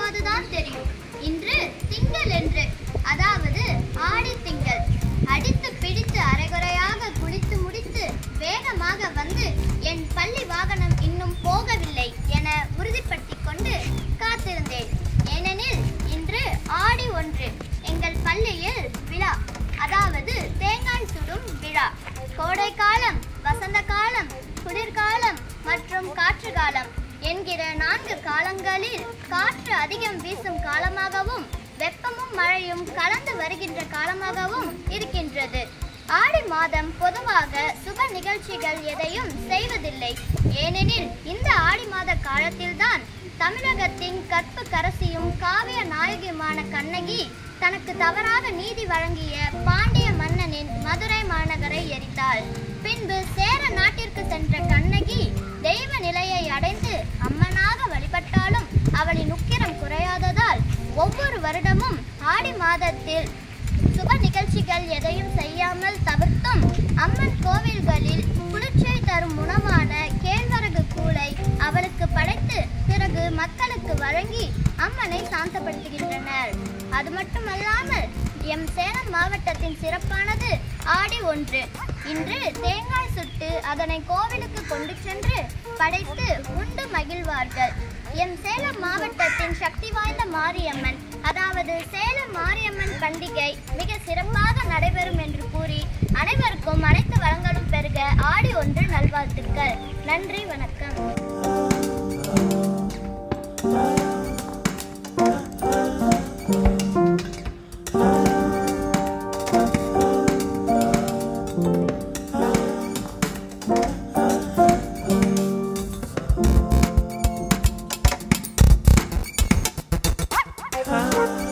அப்போதுதான் தெரியும் இன்று திங்கள் என்று அதாவது ஆடி திங்கள் அடித்து பிடித்து அரைகுறையாக குளித்து முடித்து வேகமாக வந்து என் பள்ளி வாகனம் இன்னும் போகவில்லை என உறுதிப்படுத்திக் கொண்டு காத்திருந்தேன் ஏனெனில் இன்று ஆடி ஒன்று எங்கள் பள்ளியில் விழா அதாவது தேங்காய் சுடும் விழா கோடை காலம் வசந்த காலம் குளிர்காலம் மற்றும் காற்று காலம் என்கிற நான்கு காலங்களில் காற்று அதிகம் வீசும் காலமாகவும் வெப்பமும் மழையும் கலந்து வருகின்ற காலமாகவும் இருக்கின்றது ஆடி மாதம் பொதுவாக சுப நிகழ்ச்சிகள் எதையும் செய்வதில்லை ஏனெனில் இந்த ஆடி மாத காலத்தில்தான் தமிழகத்தின் கற்பு கரசியும் காவிய நாயகியுமான கண்ணகி தனக்கு தவறாக நீதி வழங்கிய பாண்டிய மன்னனின் மதுரை மாநகரை எரித்தாள் பின்பு சேர நாட்டிற்கு சென்ற கண்ணகி தெய்வ நிலையை அடைந்து அம்மனாக வழிபட்டாலும் அவளின் உக்கிரம் குறையாததால் ஒவ்வொரு வருடமும் ஆடி மாதத்தில் சுப நிகழ்ச்சிகள் எதையும் செய்யாமல் தவிர்த்தும் அம்மன் கோவில்களில் குளிர்ச்சியை தரும் உணவான கேழ்வரகு கூளை அவளுக்கு படைத்து பிறகு மக்களுக்கு வழங்கி அம்மனை சாந்தப்படுத்துகின்றனர் அது மட்டுமல்லாமல் எம் சேலம் மாவட்டத்தின் சிறப்பானது ஆடி ஒன்று இன்று தேங்காய் சுட்டு அதனை கோவிலுக்கு கொண்டு சென்று படைத்து உண்டு மகிழ்வார்கள் எம் சேலம் மாவட்டத்தின் சக்தி வாய்ந்த மாரியம்மன் அதாவது சேலம் மாரியம்மன் பண்டிகை மிக சிறப்பாக நடைபெறும் என்று கூறி அனைவருக்கும் அனைத்து வளங்களும் பெருக ஆடி ஒன்று நல்வாழ்த்துக்கள் நன்றி வணக்கம் Thank